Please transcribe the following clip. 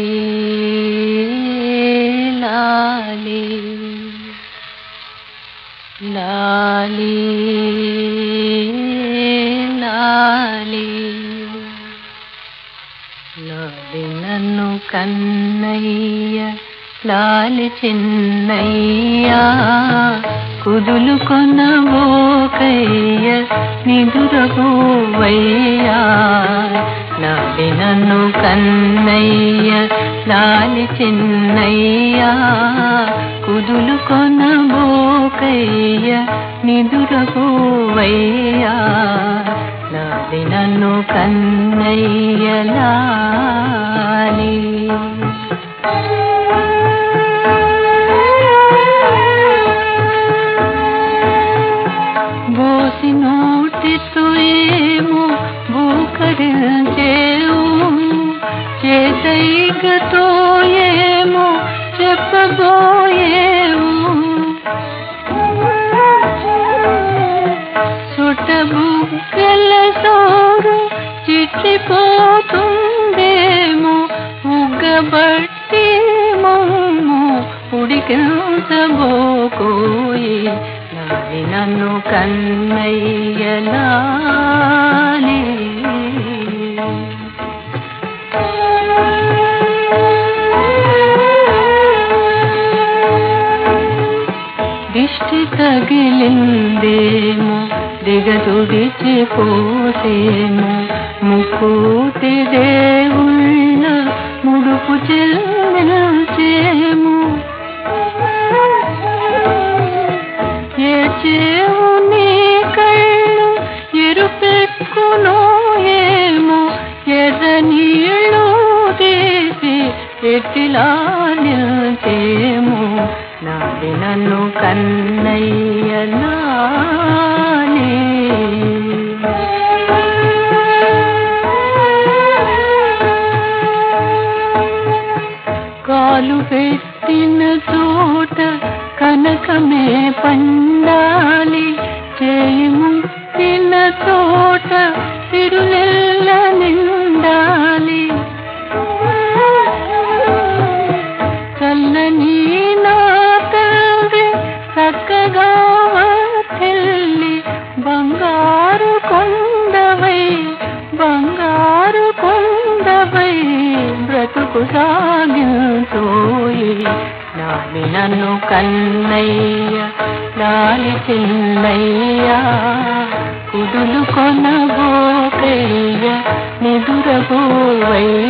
లాలి లాలి లాలి లాలి నన్ను కన్నయ్య లాలి చిన్నయ్యా కుదులు కొనబోకయ్య నిదురబోవయ్యా లాలి నన్ను కన్నయ్య లాలి చిన్నయ్యా కుదులు కొనబోకయ్య నిదురబోవయ్యా లాలి నన్ను కన్నయ్య లాలి బోసి నోటితో ఏమో బూకరించేవు చేతైగతో ఏమో చెప్పబోయేవు సుట బుగ్గల సోరు చిట్లిపోతుందేమో ఉగ్గబట్టి మమ్ము ఉడికించబోకోయి నాది నన్ను కన్నయ్యలాలి దిష్టి తగిలిందేమో దిగదుడిచి పోసేమో ముక్కోటి దేవుళ్ళ ముడుపు చెల్లించేమో ఏచేవు నీ కళ్ళు ఎరుపెక్కునో ఏమో ఎర్ర నీళ్ళు తీసి ఎట్టిలా నిల్చేమో నాది నన్ను కన్నయ్య నాని కాలు పెట్టిన చోట కనకమే పండాలి చేయి ముట్టిన చోట తిరులెల్ల నిండాలి చల్లని నా తండ్రి చక్కగా తెల్లి బంగారు కొండవై బంగారు కొండవై బ్రతుకు సాగించోయి నాలి నన్ను కన్నయ్య లాలి చిన్నయ్య కుదులు కొనబోకయ్య నిదురబోవయ్య